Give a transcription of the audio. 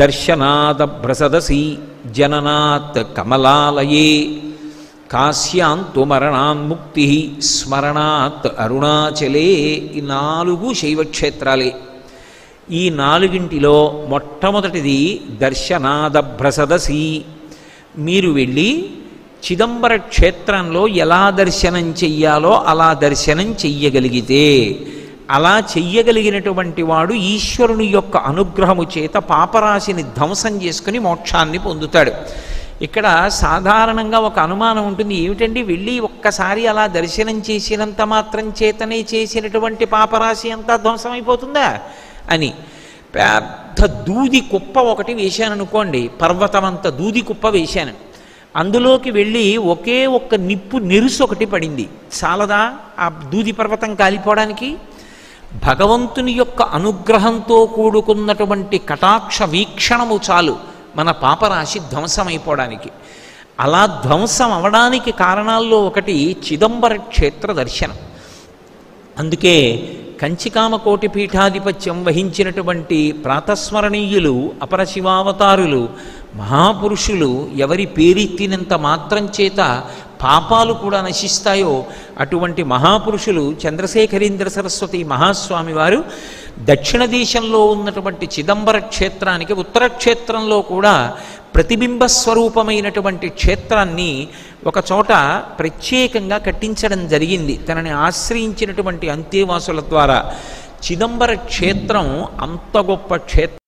దర్శనాదభ్రసదసి జననాత్ కమలాలయే కాశ్యాంతు మరణాన్ముక్తి స్మరణాత్ అరుణాచలే ఈ నాలుగు శైవక్షేత్రాలే ఈ నాలుగింటిలో మొట్టమొదటిది దర్శనాదభ్రసదసి మీరు వెళ్ళి చిదంబర క్షేత్రంలో ఎలా దర్శనం చెయ్యాలో అలా దర్శనం చెయ్యగలిగితే అలా చెయ్యగలిగినటువంటి వాడు ఈశ్వరుని యొక్క అనుగ్రహము చేత పాపరాశిని ధ్వంసం చేసుకుని మోక్షాన్ని పొందుతాడు ఇక్కడ సాధారణంగా ఒక అనుమానం ఉంటుంది ఏమిటండి వెళ్ళి ఒక్కసారి అలా దర్శనం చేసినంత మాత్రం చేతనే చేసినటువంటి పాపరాశి అంతా ధ్వంసమైపోతుందా అని పెద్ద దూది కుప్ప ఒకటి వేశాను అనుకోండి పర్వతమంత దూది కుప్ప వేశాను అందులోకి వెళ్ళి ఒకే ఒక్క నిప్పు నెరుసు ఒకటి పడింది చాలదా ఆ దూది పర్వతం కాలిపోవడానికి భగవంతుని యొక్క అనుగ్రహంతో కూడుకున్నటువంటి కటాక్ష వీక్షణము చాలు మన పాపరాశి ధ్వంసమైపోవడానికి అలా ధ్వంసం అవడానికి కారణాల్లో ఒకటి చిదంబర క్షేత్ర దర్శనం అందుకే కంచికామకోటి పీఠాధిపత్యం వహించినటువంటి ప్రాతస్మరణీయులు అపరశివావతారులు మహాపురుషులు ఎవరి పేరెత్తినంత మాత్రం చేత పాపాలు కూడా నశిస్తాయో అటువంటి మహాపురుషులు చంద్రశేఖరేంద్ర సరస్వతి మహాస్వామి వారు దక్షిణ దేశంలో ఉన్నటువంటి చిదంబర క్షేత్రానికి ఉత్తర క్షేత్రంలో కూడా ప్రతిబింబ స్వరూపమైనటువంటి క్షేత్రాన్ని ఒక చోట ప్రత్యేకంగా కట్టించడం జరిగింది తనని ఆశ్రయించినటువంటి అంతేవాసుల ద్వారా చిదంబర క్షేత్రం అంత గొప్ప క్షేత్రం